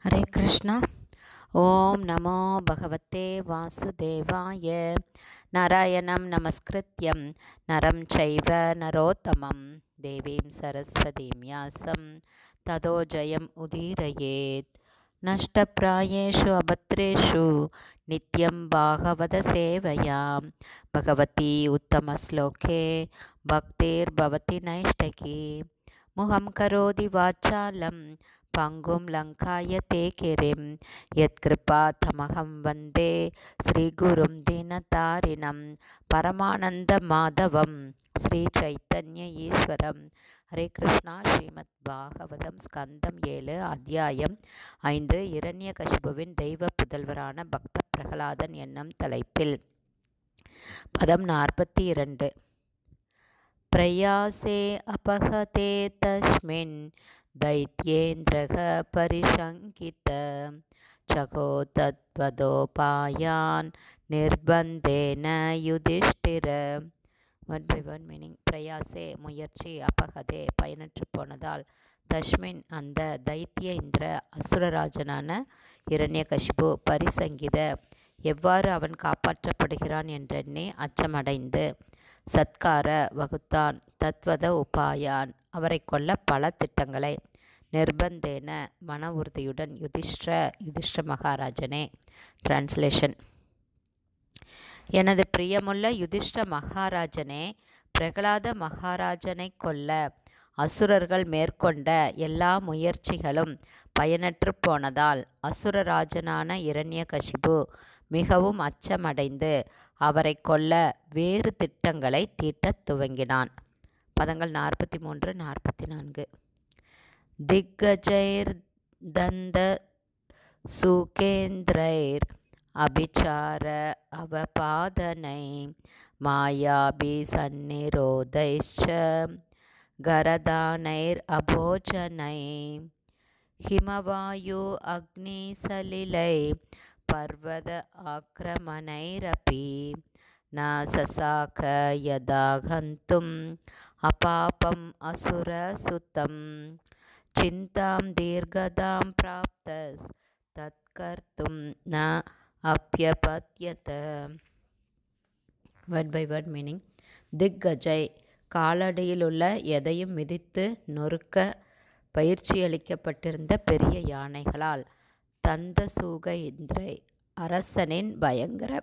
ஹரே கிருஷ்ணா ஓம் நமோ பகவத்தே வாசுதேவாய நாராயணம் நமஸ்கிருத்யம் நரம் சைவ நரோத்தமம் தேவீம் சரஸ்வதீம் யாசம் ததோ ஜயம் உதீரயேத் நஷ்டப்பிராயேஷு அபத்ரேஷு நித்யம் பாகவத சேவையாம் பகவதி உத்தமஸ்லோகே பக்திர்பவதி நைஷ்டகி முகம் கரோதி வாச்சாலம் பங்கும் லங்காய தே கிரிம் யத்கிருபா தமகம் வந்தே ஸ்ரீகுரும் தீனதாரிணம் பரமானந்த மாதவம் ஸ்ரீ சைத்தன்ய ஈஸ்வரம் ஹரே கிருஷ்ணா ஸ்ரீமத் பாகவதம் ஸ்கந்தம் ஏழு அத்தியாயம் ஐந்து இரண்ய கசிபுவின் தெய்வ புதல்வரான பக்த பிரகலாதன் என்னும் தலைப்பில் பதம் நாற்பத்தி இரண்டு प्रयासे अपहते तस्मिन् दैत्येन्द्रः परिशङ्कित चको तद्वदोपायान् நிர்பந்தேன Yudhishthira one by one meaning பிரயாசே முயற்சி அபகதே பயனற்று போனதால் தஷ்மின் அந்த தைத்திய இந்திர அசுரராஜனான இரண்யகசிபு பரிசங்கித எவ்வாறு அவன் காப்பாற்றப்படுகிறான் என்றெண்ணே அச்சமடைந்து சத்கார வகுத்தான் தத்வத உபாயான் அவரை கொல்ல பல திட்டங்களை நிர்பந்தேன மன உறுதியுடன் யுதிஷ்ட யுதிஷ்ட மகாராஜனே டிரான்ஸ்லேஷன் எனது பிரியமுள்ள யுதிஷ்ட மகாராஜனே பிரகலாத மகாராஜனை கொல்ல அசுரர்கள் மேற்கொண்ட எல்லா முயற்சிகளும் பயனற்று போனதால் அசுரராஜனான இரண்யகசிபு மிகவும் அச்சமடைந்து அவரை கொல்ல வேறு திட்டங்களை தீட்டத் துவங்கினான் பதங்கள் நாற்பத்தி மூன்று நாற்பத்தி நான்கு திக்கஜைர் தந்த சுகேந்திரைர் அபிச்சார அவபாதனை மாயாபி சந்நிரோதைச்ச கரதானைர் அபோஜனை ஹிமவாயு அக்னிசலிலை पर्वत आक्रमणैरपि न ससाक यदा गन्तुम् अपापम् असुरसुतं चिन्तां दीर्घदां प्राप्तस् तत्कर्तुं न अप्यपत्यत வேர்ட் பை வேர்ட் மீனிங் திக்கஜை காலடியில் உள்ள எதையும் மிதித்து நொறுக்க பயிற்சியளிக்கப்பட்டிருந்த பெரிய யானைகளால் தந்த சூக இந்திரை அரசனின் பயங்கர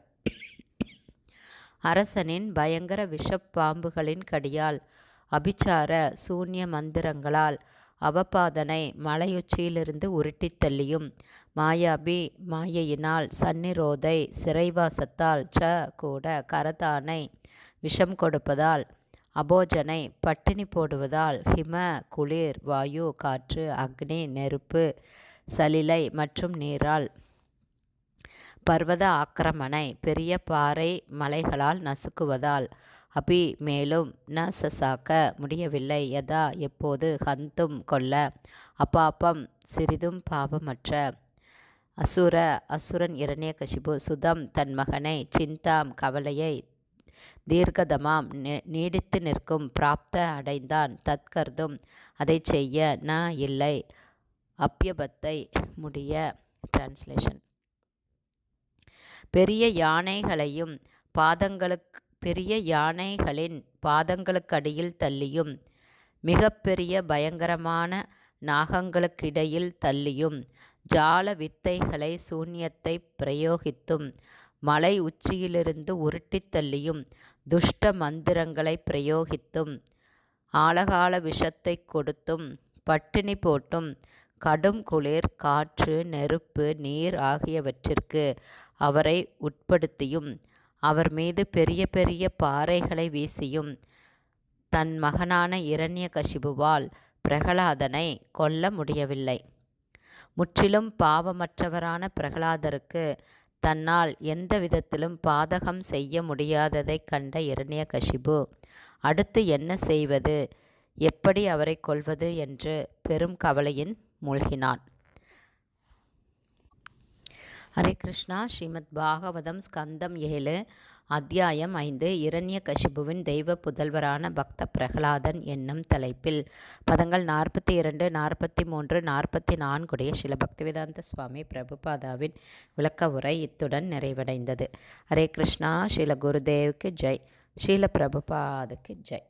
அரசனின் பயங்கர விஷப்பாம்புகளின் கடியால் அபிச்சார சூன்ய மந்திரங்களால் அவபாதனை மலையுச்சியிலிருந்து உருட்டித் தள்ளியும் மாயாபி மாயையினால் சன்னிரோதை சிறைவாசத்தால் ச கூட கரதானை விஷம் கொடுப்பதால் அபோஜனை பட்டினி போடுவதால் ஹிம குளிர் வாயு காற்று அக்னி நெருப்பு சலிலை மற்றும் நீரால் பர்வத ஆக்கிரமணை பெரிய பாறை மலைகளால் நசுக்குவதால் அபி மேலும் ந சசாக்க முடியவில்லை யதா எப்போது ஹந்தும் கொல்ல அப்பாப்பம் சிறிதும் பாபமற்ற அசுர அசுரன் இரண்யகசிபு சுதம் தன் மகனை சிந்தாம் கவலையை தீர்க்கதமாம் நீடித்து நிற்கும் பிராப்த அடைந்தான் தற்கருதும் அதை செய்ய ந இல்லை அப்பியபத்தை முடிய டிரான்ஸ்லேஷன் பெரிய யானைகளையும் பாதங்களுக்கு பெரிய யானைகளின் பாதங்களுக்கடியில் தள்ளியும் மிகப்பெரிய பயங்கரமான நாகங்களுக்கிடையில் தள்ளியும் ஜால வித்தைகளை சூன்யத்தை பிரயோகித்தும் மலை உச்சியிலிருந்து உருட்டித் தள்ளியும் துஷ்ட மந்திரங்களை பிரயோகித்தும் ஆழகால விஷத்தை கொடுத்தும் பட்டினி போட்டும் கடும் குளிர் காற்று நெருப்பு நீர் ஆகியவற்றிற்கு அவரை உட்படுத்தியும் அவர் மீது பெரிய பெரிய பாறைகளை வீசியும் தன் மகனான இரண்ய கசிபுவால் பிரகலாதனை கொல்ல முடியவில்லை முற்றிலும் பாவமற்றவரான பிரகலாதருக்கு தன்னால் எந்த விதத்திலும் பாதகம் செய்ய முடியாததைக் கண்ட இரண்ய கசிபு அடுத்து என்ன செய்வது எப்படி அவரை கொல்வது என்று பெரும் கவலையின் மூழ்கினான் ஹரே கிருஷ்ணா ஸ்ரீமத் பாகவதம் ஸ்கந்தம் ஏழு அத்தியாயம் ஐந்து இரண்ய கசிபுவின் தெய்வ புதல்வரான பக்த பிரகலாதன் என்னும் தலைப்பில் பதங்கள் நாற்பத்தி இரண்டு நாற்பத்தி மூன்று நாற்பத்தி நான்குடைய ஸ்ரீல பக்திவேதாந்த சுவாமி பிரபுபாதாவின் விளக்க உரை இத்துடன் நிறைவடைந்தது ஹரே கிருஷ்ணா ஸ்ரீல குருதேவுக்கு ஜெய் ஸ்ரீல பிரபுபாதுக்கு ஜெய்